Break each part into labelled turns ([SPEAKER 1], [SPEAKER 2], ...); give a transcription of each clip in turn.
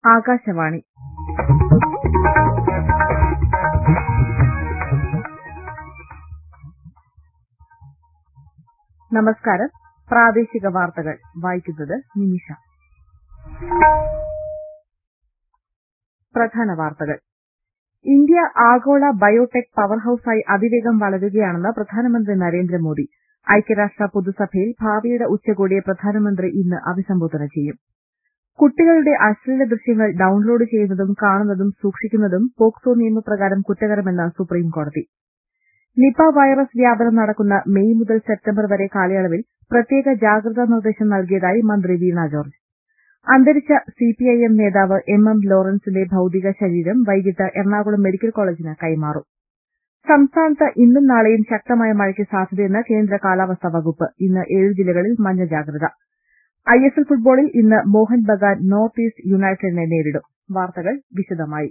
[SPEAKER 1] ആകാശവാണി നമസ്കാരം പ്രാദേശിക വാർത്തകൾ വായിക്കുന്നത് നിമിഷ പ്രധാന വാർത്തകൾ ഇന്ത്യ ആഗോള ബയോടെക് പവർ ഹൌസായി അതിവേഗം വളരുകയാണെന്ന് പ്രധാനമന്ത്രി നരേന്ദ്രമോദി ഐക്യരാഷ്ട്ര പൊതുസഭയിൽ ഭാവിയുടെ ഉച്ചകോടിയെ പ്രധാനമന്ത്രി ഇന്ന് അഭിസംബോധന ചെയ്യും കുട്ടികളുടെ അശ്ലീല ദൃശ്യങ്ങൾ ഡൌൺലോഡ് ചെയ്യുന്നതും കാണുന്നതും സൂക്ഷിക്കുന്നതും പോക്സോ നിയമപ്രകാരം കുറ്റകരമെന്ന് സുപ്രീംകോടതി നിപ വൈറസ് വ്യാപനം നടക്കുന്ന മെയ് മുതൽ സെപ്റ്റംബർ വരെ കാലയളവിൽ പ്രത്യേക ജാഗ്രതാ നിർദ്ദേശം നൽകിയതായി മന്ത്രി വീണ ജോർജ് അന്തരിച്ച സിപിഐഎം നേതാവ് എം എം ലോറൻസിന്റെ ഭൌതിക ശരീരം വൈകിട്ട് എറണാകുളം മെഡിക്കൽ കോളേജിന് കൈമാറും സംസ്ഥാനത്ത് ഇന്നും നാളെയും ശക്തമായ മഴയ്ക്ക് സാധ്യതയെന്ന് കേന്ദ്ര കാലാവസ്ഥാ വകുപ്പ് ഇന്ന് ഏഴ് ജില്ലകളിൽ മഞ്ഞ ജാഗ്രത ഐഎസ്എൽ ഫുട്ബോളിൽ ഇന്ന് മോഹൻ ബഗാൻ നോർത്ത് ഈസ്റ്റ് യുണൈറ്റഡിനെ നേരിടും വാർത്തകൾ വിശദമായി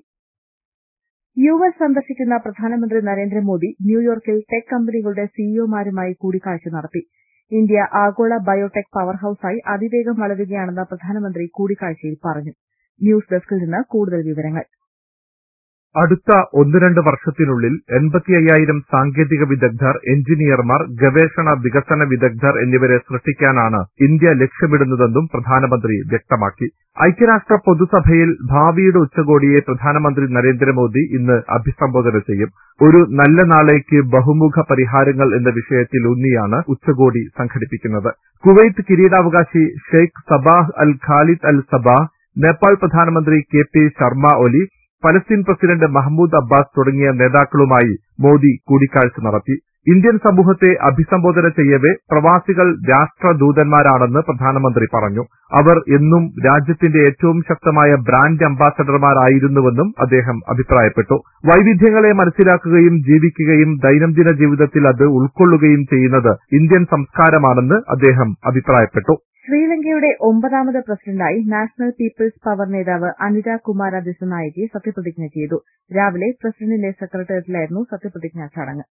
[SPEAKER 1] യുഎസ് സന്ദർശിക്കുന്ന പ്രധാനമന്ത്രി നരേന്ദ്രമോദി ന്യൂയോർക്കിൽ ടെക് കമ്പനികളുടെ സിഇഒമാരുമായി കൂടിക്കാഴ്ച നടത്തി ഇന്ത്യ ആഗോള ബയോടെക് പവർ ഹൌസായി അതിവേഗം വളരുകയാണെന്ന് പ്രധാനമന്ത്രി കൂടിക്കാഴ്ചയിൽ പറഞ്ഞു ന്യൂസ് ഡെസ്കിൽ നിന്ന് കൂടുതൽ വിവരങ്ങൾ
[SPEAKER 2] അടുത്ത ഒന്ന് രണ്ട് വർഷത്തിനുള്ളിൽ എൺപത്തിയ്യായിരം സാങ്കേതിക വിദഗ്ധർ എഞ്ചിനീയർമാർ ഗവേഷണ വികസന വിദഗ്ധർ എന്നിവരെ സൃഷ്ടിക്കാനാണ് ഇന്ത്യ ലക്ഷ്യമിടുന്നതെന്നും പ്രധാനമന്ത്രി വ്യക്തമാക്കി ഐക്യരാഷ്ട്ര പൊതുസഭയിൽ ഭാവിയുടെ ഉച്ചകോടിയെ പ്രധാനമന്ത്രി നരേന്ദ്രമോദി ഇന്ന് അഭിസംബോധന ചെയ്യും ഒരു നല്ല നാളേക്ക് ബഹുമുഖ പരിഹാരങ്ങൾ എന്ന വിഷയത്തിൽ ഊന്നിയാണ് ഉച്ചകോടി സംഘടിപ്പിക്കുന്നത് കുവൈത്ത് കിരീടാവകാശി Sheikh Sabah Al Khalid Al Sabah Nepal പ്രധാനമന്ത്രി K P Sharma Oli Palestine president Mahmoud Abbas തുടങ്ങിയ നേതാക്കളുമായി മോദി കൂടിക്കാഴ്ച നടത്തി ഇന്ത്യൻ സമൂഹത്തെ അഭിസംബോധന ചെയ്യവെ പ്രവാസികൾ രാഷ്ട്രദൂതന്മാരാണെന്ന് പ്രധാനമന്ത്രി പറഞ്ഞു അവർ എന്നും രാജ്യത്തിന്റെ ഏറ്റവും ശക്തമായ ബ്രാൻഡ് അംബാസഡർമാരായിരുന്നുവെന്നും അദ്ദേഹം അഭിപ്രായപ്പെട്ടു വൈവിധ്യങ്ങളെ മനസ്സിലാക്കുകയും ജീവിക്കുകയും ദൈനംദിന ജീവിതത്തിൽ അത് ഉൾക്കൊള്ളുകയും ചെയ്യുന്നത് ഇന്ത്യൻ സംസ്കാരമാണെന്ന് അദ്ദേഹം അഭിപ്രായപ്പെട്ടു
[SPEAKER 1] ശ്രീലങ്കയുടെ ഒമ്പതാമത് പ്രസിഡന്റായി നാഷണൽ പീപ്പിൾസ് പവർ നേതാവ് അനുരാഗ് കുമാര ദിസനായകെ സത്യപ്രതിജ്ഞ ചെയ്തു രാവിലെ പ്രസിഡന്റിന്റെ സെക്രട്ടേറിയറ്റിലായിരുന്നു സത്യപ്രതിജ്ഞാ ചടങ്ങ്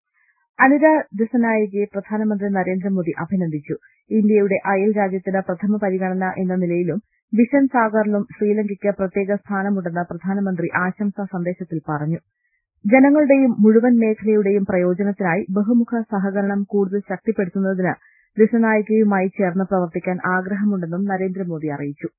[SPEAKER 1] അനുരാഗ് ദിസനായകെ പ്രധാനമന്ത്രി നരേന്ദ്രമോദി അഭിനന്ദിച്ചു ഇന്ത്യയുടെ അയൽ രാജ്യത്തിന് പ്രഥമ പരിഗണന എന്ന നിലയിലും വിഷൻ സാഗറിലും ശ്രീലങ്കയ്ക്ക് പ്രത്യേക സ്ഥാനമുണ്ടെന്ന് പ്രധാനമന്ത്രി ആശംസാ സന്ദേശത്തിൽ പറഞ്ഞു ജനങ്ങളുടെയും മുഴുവൻ മേഖലയുടെയും പ്രയോജനത്തിനായി ബഹുമുഖ സഹകരണം കൂടുതൽ ശക്തിപ്പെടുത്തുന്നതിന് ദിസനായികയുമായി ചേർന്ന് പ്രവർത്തിക്കാൻ ആഗ്രഹമുണ്ടെന്നും നരേന്ദ്രമോദി അറിയിച്ചു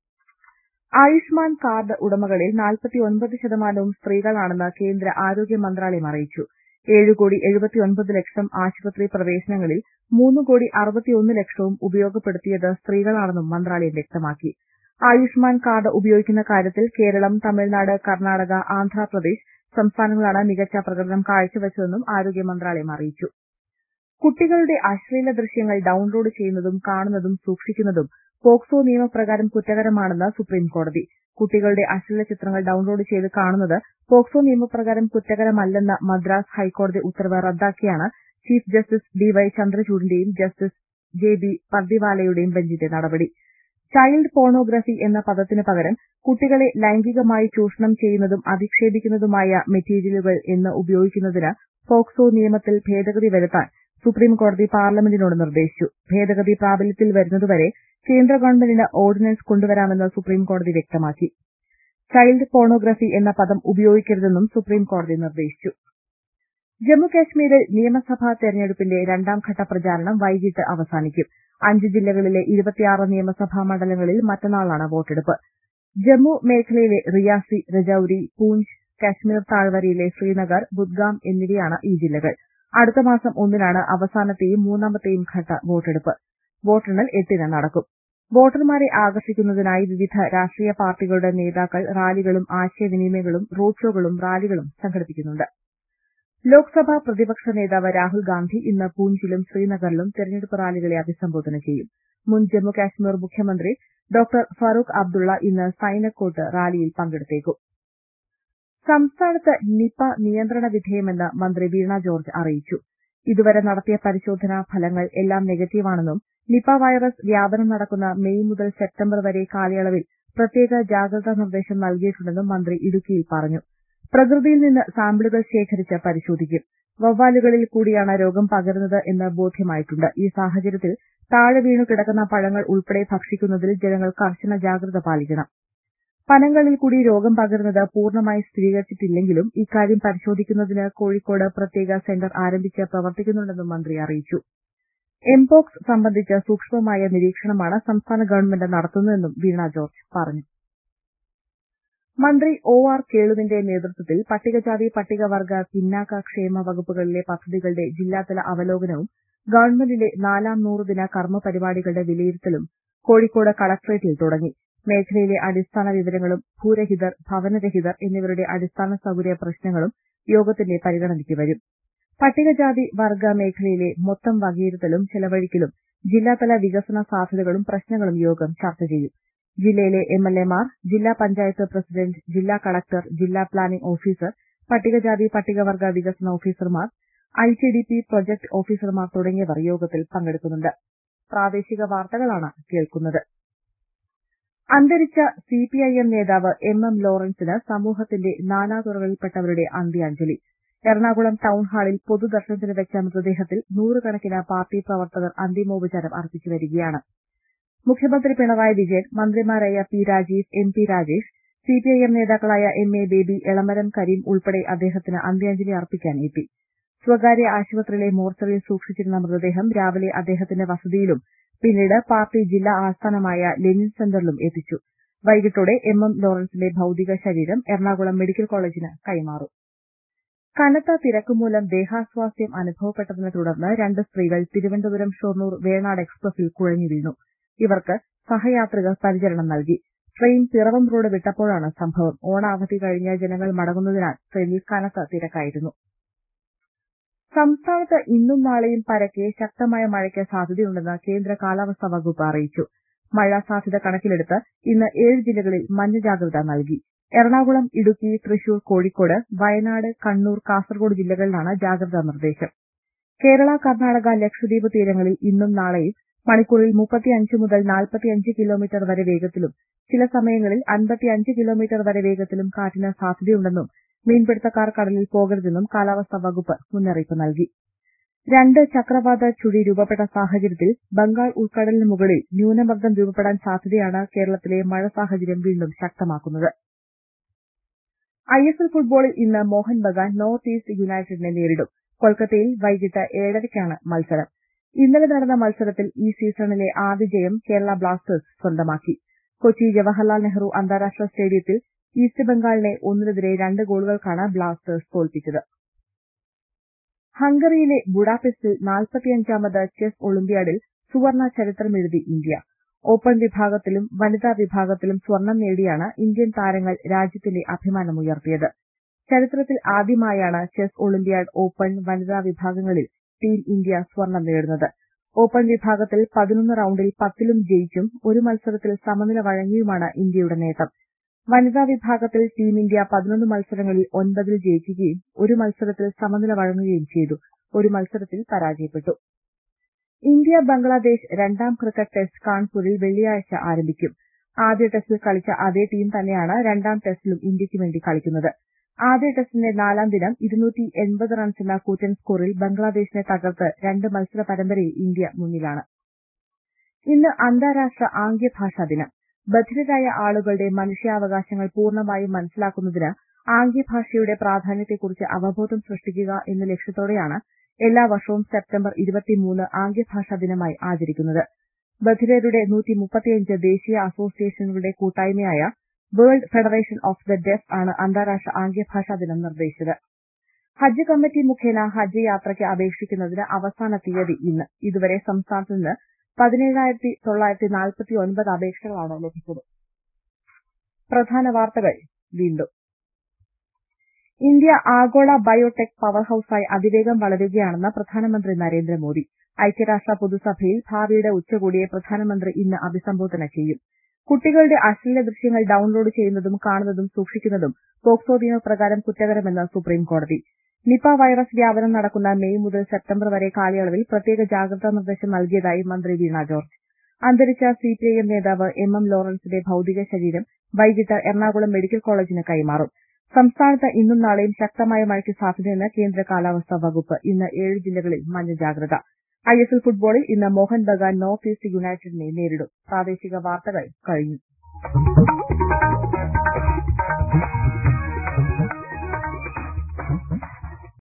[SPEAKER 1] ആയുഷ്മാൻ കാർഡ് ഉടമകളിൽ നാൽപ്പത്തിയൊൻപത് ശതമാനവും സ്ത്രീകളാണെന്ന് കേന്ദ്ര ആരോഗ്യ മന്ത്രാലയം അറിയിച്ചു ഏഴ് കോടി എഴുപത്തിയൊൻപത് ലക്ഷം ആശുപത്രി പ്രവേശനങ്ങളിൽ മൂന്ന് കോടി അറുപത്തിയൊന്ന് ലക്ഷവും ഉപയോഗപ്പെടുത്തിയത് സ്ത്രീകളാണെന്നും മന്ത്രാലയം വ്യക്തമാക്കി ആയുഷ്മാൻ കാർഡ് ഉപയോഗിക്കുന്ന കാര്യത്തിൽ കേരളം തമിഴ്നാട് കർണാടക ആന്ധ്രാപ്രദേശ് സംസ്ഥാനങ്ങളാണ് മികച്ച പ്രകടനം കാഴ്ചവച്ചതെന്നും ആരോഗ്യ മന്ത്രാലയം അറിയിച്ചു കുട്ടികളുടെ അശ്ലീല ദൃശ്യങ്ങൾ ഡൌൺലോഡ് ചെയ്യുന്നതും കാണുന്നതും സൂക്ഷിക്കുന്നതും പോക്സോ നിയമപ്രകാരം കുറ്റകരമാണെന്ന് സുപ്രീംകോടതി കുട്ടികളുടെ അശ്ലീല ചിത്രങ്ങൾ ഡൌൺലോഡ് ചെയ്ത് കാണുന്നത് പോക്സോ നിയമപ്രകാരം കുറ്റകരമല്ലെന്ന മദ്രാസ് ഹൈക്കോടതി ഉത്തരവ് റദ്ദാക്കിയാണ് ചീഫ് ജസ്റ്റിസ് ഡിവൈ ചന്ദ്രചൂഡിന്റെയും ജസ്റ്റിസ് ജെ ബി പർദിവാലയുടെയും ബെഞ്ചിന്റെ നടപടി ചൈൽഡ് പോണോഗ്രഫി എന്ന പദത്തിന് പകരം കുട്ടികളെ ലൈംഗികമായി ചൂഷണം ചെയ്യുന്നതും അധിക്ഷേപിക്കുന്നതുമായ മെറ്റീരിയലുകൾ എന്ന് ഉപയോഗിക്കുന്നതിന് പോക്സോ നിയമത്തിൽ ഭേദഗതി വരുത്താൻ സുപ്രീംകോടതി പാർലമെന്റിനോട് നിർദ്ദേശിച്ചു ഭേദഗതി പ്രാബല്യത്തിൽ വരുന്നതുവരെ കേന്ദ്ര ഗവൺമെന്റിന് ഓർഡിനൻസ് കൊണ്ടുവരാമെന്ന് സുപ്രീംകോടതി വ്യക്തമാക്കി ചൈൽഡ് പോണോഗ്രഫി എന്ന പദം ഉപയോഗിക്കരുതെന്നും സുപ്രീംകോടതി നിർദ്ദേശിച്ചു ജമ്മുകാശ്മീരിൽ നിയമസഭാ തെരഞ്ഞെടുപ്പിന്റെ രണ്ടാംഘട്ട പ്രചാരണം വൈകിട്ട് അവസാനിക്കും അഞ്ച് ജില്ലകളിലെ ഇരുപത്തിയാറ് നിയമസഭാ മണ്ഡലങ്ങളിൽ മറ്റന്നാളാണ് വോട്ടെടുപ്പ് ജമ്മു മേഖലയിലെ റിയാസി രജൌരി പൂഞ്ച് കാശ്മീർ താഴ്വരയിലെ ശ്രീനഗർ ബുദ്ഗാം എന്നിവയാണ് ഈ ജില്ലകൾ അടുത്ത മാസം ഒന്നിനാണ് അവസാനത്തെയും മൂന്നാമത്തെയും ഘട്ട വോട്ടെടുപ്പ് വോട്ടെണ്ണൽ എട്ടിന് നടക്കും വോട്ടർമാരെ ആകർഷിക്കുന്നതിനായി വിവിധ രാഷ്ട്രീയ പാർട്ടികളുടെ നേതാക്കൾ റാലികളും ആശയവിനിമയങ്ങളും റോഡ് ഷോകളും റാലികളും സംഘടിപ്പിക്കുന്നുണ്ട് ലോക്സഭാ പ്രതിപക്ഷ നേതാവ് രാഹുൽ ഗാന്ധി ഇന്ന് പൂഞ്ചിലും ശ്രീനഗറിലും തെരഞ്ഞെടുപ്പ് റാലികളെ അഭിസംബോധന ചെയ്യും മുൻ ജമ്മു കാശ്മീർ മുഖ്യമന്ത്രി ഡോക്ടർ ഫറൂഖ് അബ്ദുള്ള ഇന്ന് സൈനക്കോട്ട് റാലിയിൽ പങ്കെടുത്തേക്കും സംസ്ഥാനത്ത് നിപ നിയന്ത്രണ വിധേയമെന്ന് മന്ത്രി വീണ ജോർജ് അറിയിച്ചു ഇതുവരെ നടത്തിയ പരിശോധനാ ഫലങ്ങൾ എല്ലാം നെഗറ്റീവാണെന്നും നിപ വൈറസ് വ്യാപനം നടക്കുന്ന മെയ് മുതൽ സെപ്റ്റംബർ വരെ കാലയളവിൽ പ്രത്യേക ജാഗ്രതാ നിർദ്ദേശം നൽകിയിട്ടുണ്ടെന്നും മന്ത്രി ഇടുക്കിയിൽ പറഞ്ഞു പ്രകൃതിയിൽ നിന്ന് സാമ്പിളുകൾ ശേഖരിച്ച് പരിശോധിക്കും വവ്വാലുകളിൽ കൂടിയാണ് രോഗം പകരുന്നത് എന്ന് ബോധ്യമായിട്ടുണ്ട് ഈ സാഹചര്യത്തിൽ താഴെ വീണു കിടക്കുന്ന പഴങ്ങൾ ഉൾപ്പെടെ ഭക്ഷിക്കുന്നതിൽ ജനങ്ങൾ കർശന ജാഗ്രത പാലിക്കണം പനങ്ങളിൽ കൂടി രോഗം പകരുന്നത് പൂർണ്ണമായി സ്ഥിരീകരിച്ചിട്ടില്ലെങ്കിലും ഇക്കാര്യം പരിശോധിക്കുന്നതിന് കോഴിക്കോട് പ്രത്യേക സെന്റർ ആരംഭിച്ച് പ്രവർത്തിക്കുന്നുണ്ടെന്നും മന്ത്രി അറിയിച്ചു എംപോക്സ് സംബന്ധിച്ച് സൂക്ഷ്മമായ നിരീക്ഷണമാണ് സംസ്ഥാന ഗവൺമെന്റ് നടത്തുന്നതെന്നും വീണ ജോർജ് പറഞ്ഞു മന്ത്രി ഒ ആർ കേളുവിന്റെ നേതൃത്വത്തിൽ പട്ടികജാതി പട്ടികവർഗ പിന്നാക്ക ക്ഷേമ വകുപ്പുകളിലെ പദ്ധതികളുടെ ജില്ലാതല അവലോകനവും ഗവൺമെന്റിന്റെ നാലാം നൂറുദിന കർമ്മ പരിപാടികളുടെ വിലയിരുത്തലും കോഴിക്കോട് കളക്ടറേറ്റിൽ തുടങ്ങി മേഖലയിലെ അടിസ്ഥാന വിവരങ്ങളും ഭൂരഹിതർ ഭവനരഹിതർ എന്നിവരുടെ അടിസ്ഥാന സൌകര്യ പ്രശ്നങ്ങളും യോഗത്തിന്റെ പരിഗണനയ്ക്ക് വരും പട്ടികജാതി വർഗ മേഖലയിലെ മൊത്തം വകയിരുത്തലും ചെലവഴിക്കലും ജില്ലാതല വികസന സാധ്യതകളും പ്രശ്നങ്ങളും യോഗം ചർച്ച ചെയ്യും ജില്ലയിലെ എംഎൽഎമാർ ജില്ലാ പഞ്ചായത്ത് പ്രസിഡന്റ് ജില്ലാ കളക്ടർ ജില്ലാ പ്ലാനിംഗ് ഓഫീസർ പട്ടികജാതി പട്ടികവർഗ വികസന ഓഫീസർമാർ ഐടിഡിപി പ്രൊജക്ട് ഓഫീസർമാർ തുടങ്ങിയവർ യോഗത്തിൽ പങ്കെടുക്കുന്നുണ്ട് പ്രാദേശിക വാർത്തകളാണ് കേൾക്കുന്നത് അന്തരിച്ച സിപിഐഎം നേതാവ് എം എം ലോറൻസിന് സമൂഹത്തിന്റെ നാനാതുറകളിൽപ്പെട്ടവരുടെ അന്ത്യാഞ്ജലി എറണാകുളം ടൌൺഹാളിൽ പൊതുദർശനത്തിന് വെച്ച മൃതദേഹത്തിൽ നൂറുകണക്കിന് പാർട്ടി പ്രവർത്തകർ അന്തിമോപചാരം അർപ്പിച്ചു വരികയാണ് മുഖ്യമന്ത്രി പിണറായി വിജയൻ മന്ത്രിമാരായ P Rajeev M P Rajesh CPIM നേതാക്കളായ എം എ ബേബി എളമരം കരീം ഉൾപ്പെടെ അദ്ദേഹത്തിന് അന്ത്യാഞ്ജലി അർപ്പിക്കാൻ എത്തി സ്വകാര്യ ആശുപത്രിയിലെ മോർച്ചറിയിൽ സൂക്ഷിച്ചിരുന്ന മൃതദേഹം രാവിലെ അദ്ദേഹത്തിന്റെ വസതിയിലും പിന്നീട് പാർട്ടി ജില്ലാ ആസ്ഥാനമായ ലെനിൻ സെന്ററിലും എത്തിച്ചു വൈകിട്ടോടെ എം എം ലോറൻസിന്റെ ഭൌതിക ശരീരം എറണാകുളം മെഡിക്കൽ കോളേജിന് കൈമാറും കനത്ത തിരക്കുമൂലം ദേഹാസ്വാസ്ഥ്യം അനുഭവപ്പെട്ടതിനെ തുടർന്ന് രണ്ട് സ്ത്രീകൾ തിരുവനന്തപുരം ഷൊർണൂർ വേണാട് എക്സ്പ്രസിൽ കുഴഞ്ഞു വീണു ഇവർക്ക് സഹയാത്രികർ പരിചരണം നൽകി ട്രെയിൻ പിറവം റോഡ് വിട്ടപ്പോഴാണ് സംഭവം ഓണാവധി കഴിഞ്ഞ് ജനങ്ങൾ മടങ്ങുന്നതിനാൽ ട്രെയിനിൽ കനത്ത തിരക്കായിരുന്നു സംസ്ഥാനത്ത് ഇന്നും നാളെയും പരക്കെ ശക്തമായ മഴയ്ക്ക് സാധ്യതയുണ്ടെന്ന് കേന്ദ്ര കാലാവസ്ഥാ വകുപ്പ് അറിയിച്ചു മഴ സാധ്യത കണക്കിലെടുത്ത് ഇന്ന് ഏഴ് ജില്ലകളിൽ മഞ്ഞ ജാഗ്രത നൽകി എറണാകുളം ഇടുക്കി തൃശൂർ കോഴിക്കോട് വയനാട് കണ്ണൂർ കാസർഗോഡ് ജില്ലകളിലാണ് ജാഗ്രതാ നിർദ്ദേശം കേരള കർണാടക ലക്ഷദ്വീപ് തീരങ്ങളിൽ ഇന്നും നാളെയും മണിക്കൂറിൽ മുപ്പത്തിയഞ്ച് മുതൽ നാൽപ്പത്തിയഞ്ച് കിലോമീറ്റർ വരെ വേഗത്തിലും ചില സമയങ്ങളിൽ അൻപത്തിയഞ്ച് കിലോമീറ്റർ വരെ വേഗത്തിലും കാറ്റിന് സാധ്യതയുണ്ടെന്നും മീൻപിടുത്തക്കാർ കടലിൽ പോകരുതെന്നും കാലാവസ്ഥാ വകുപ്പ് മുന്നറിയിപ്പ് നൽകി രണ്ട് ചക്രവാത ചുഴി രൂപപ്പെട്ട സാഹചര്യത്തിൽ ബംഗാൾ ഉൾക്കടലിന് മുകളിൽ ന്യൂനമർദ്ദം രൂപപ്പെടാൻ സാധ്യതയാണ് കേരളത്തിലെ മഴ സാഹചര്യം വീണ്ടും ശക്തമാക്കുന്നത് ഐഎസ്എൽ ഫുട്ബോളിൽ ഇന്ന് മോഹൻ ബഗാൻ നോർത്ത് ഈസ്റ്റ് യുണൈറ്റഡിനെ നേരിടും കൊൽക്കത്തയിൽ വൈകിട്ട് ഏഴരയ്ക്കാണ് മത്സരം ഇന്നലെ നടന്ന മത്സരത്തിൽ ഈ സീസണിലെ ആദ്യ ജയം കേരള ബ്ലാസ്റ്റേഴ്സ് സ്വന്തമാക്കി കൊച്ചി ജവഹർലാൽ നെഹ്റു അന്താരാഷ്ട്ര സ്റ്റേഡിയത്തിൽ ഈസ്റ്റ് ബംഗാളിനെ ഒന്നിനെതിരെ രണ്ട് ഗോളുകൾക്കാണ് ബ്ലാസ്റ്റേഴ്സ് തോൽപ്പിച്ചത് ഹംഗറിയിലെ ബുഡാപെസ്റ്റിൽ നാൽപ്പത്തിയഞ്ചാമത് ചെസ് ഒളിമ്പ്യാഡിൽ സുവർണ ചരിത്രമെഴുതി ഇന്ത്യ ഓപ്പൺ വിഭാഗത്തിലും വനിതാ വിഭാഗത്തിലും സ്വർണം നേടിയാണ് ഇന്ത്യൻ താരങ്ങൾ രാജ്യത്തിന്റെ അഭിമാനമുയർത്തിയത് ചരിത്രത്തിൽ ആദ്യമായാണ് ചെസ് ഒളിമ്പ്യാഡ് ഓപ്പൺ വനിതാ വിഭാഗങ്ങളിൽ ടീം ഇന്ത്യ സ്വർണം നേടുന്നത് ഓപ്പൺ വിഭാഗത്തിൽ പതിനൊന്ന് റൌണ്ടിൽ പത്തിലും ജയിച്ചും ഒരു മത്സരത്തിൽ സമനില വഴങ്ങിയുമാണ് ഇന്ത്യയുടെ നേട്ടം വനിതാ വിഭാഗത്തിൽ ടീം ഇന്ത്യ പതിനൊന്ന് മത്സരങ്ങളിൽ ഒൻപതിൽ ജയിക്കുകയും ഒരു മത്സരത്തിൽ സമനില വഴങ്ങുകയും ചെയ്തു ഒരു മത്സരത്തിൽ പരാജയപ്പെട്ടു ഇന്ത്യ ബംഗ്ലാദേശ് രണ്ടാം ക്രിക്കറ്റ് ടെസ്റ്റ് കാൺപൂരിൽ വെള്ളിയാഴ്ച ആരംഭിക്കും ആദ്യ ടെസ്റ്റിൽ കളിച്ച അതേ ടീം തന്നെയാണ് രണ്ടാം ടെസ്റ്റിലും ഇന്ത്യയ്ക്ക് വേണ്ടി കളിക്കുന്നത് ആദ്യ ടെസ്റ്റിന്റെ നാലാം ദിനം ഇരുന്നൂറ്റി എൺപത് റൺസെന്ന കൂറ്റൻ സ്കോറിൽ ബംഗ്ലാദേശിനെ തകർത്ത് രണ്ട് മത്സര പരമ്പരയിൽ ഇന്ത്യ മുന്നിലാണ് ഇന്ന് അന്താരാഷ്ട്ര ആംഗ്യഭാഷാ ദിനം ബധിരരായ ആളുകളുടെ മനുഷ്യാവകാശങ്ങൾ പൂർണ്ണമായും മനസ്സിലാക്കുന്നതിന് ആംഗ്യഭാഷയുടെ പ്രാധാന്യത്തെക്കുറിച്ച് അവബോധം സൃഷ്ടിക്കുക എന്ന ലക്ഷ്യത്തോടെയാണ് എല്ലാ വർഷവും സെപ്റ്റംബർ ഇരുപത്തിമൂന്ന് ആംഗ്യഭാഷാ ദിനമായി ആചരിക്കുന്നത് ബധിരരുടെ നൂറ്റി മുപ്പത്തിയഞ്ച് ദേശീയ അസോസിയേഷനുകളുടെ കൂട്ടായ്മയായ world federation of the deaf ആണ് അന്താരാഷ്ട്ര ആംഗ്യഭാഷാ ദിനം നിർദ്ദേശിച്ചത് ഹജ്ജ് കമ്മിറ്റി മുഖേന ഹജ്ജ് യാത്രയ്ക്ക് അപേക്ഷിക്കുന്നതിന് അവസാന തീയതി ഇന്ന് ഇതുവരെ സംസ്ഥാനത്ത് നിന്ന് പതിനേഴായിരത്തി തൊള്ളായിരത്തി നാൽപ്പത്തി ഒൻപത് അപേക്ഷകളാണ് ലഭിച്ചത് പ്രധാന വാർത്തകൾ വീണ്ടും ഇന്ത്യ ആഗോള ബയോടെക് പവർ ഹൌസായി അതിവേഗം വളരുകയാണെന്ന് പ്രധാനമന്ത്രി നരേന്ദ്രമോദി ഐക്യരാഷ്ട്ര പൊതുസഭയിൽ ഭാവിയുടെ ഉച്ചകോടിയെ പ്രധാനമന്ത്രി ഇന്ന് അഭിസംബോധന ചെയ്യും കുട്ടികളുടെ അശ്ലീല ദൃശ്യങ്ങൾ ഡൌൺലോഡ് ചെയ്യുന്നതും കാണുന്നതും സൂക്ഷിക്കുന്നതും പോക്സോ നിയമപ്രകാരം കുറ്റകരമെന്ന് സുപ്രീംകോടതി നിപ വൈറസ് വ്യാപനം നടക്കുന്ന മെയ് മുതൽ സെപ്റ്റംബർ വരെ കാലയളവിൽ പ്രത്യേക ജാഗ്രതാ നിർദ്ദേശം നൽകിയതായി മന്ത്രി വീണ ജോർജ് അന്തരിച്ച സിപിഐഎം നേതാവ് എം എം ലോറൻസിന്റെ ഭൌതിക ശരീരം വൈകിട്ട് എറണാകുളം മെഡിക്കൽ കോളേജിന് കൈമാറും സംസ്ഥാനത്ത് ഇന്നും നാളെയും ശക്തമായ മഴയ്ക്ക് സാധ്യതയെന്ന് കേന്ദ്ര കാലാവസ്ഥാ വകുപ്പ് ഇന്ന് ഏഴ് ജില്ലകളിൽ മഞ്ഞ ജാഗ്രത ഐഎസ്എൽ ഫുട്ബോളിൽ ഇന്ന് മോഹൻ ബഗാൻ നോർത്ത് ഈസ്റ്റ് യുണൈറ്റഡിനെ നേരിടും പ്രാദേശിക വാർത്തകൾ കഴിഞ്ഞു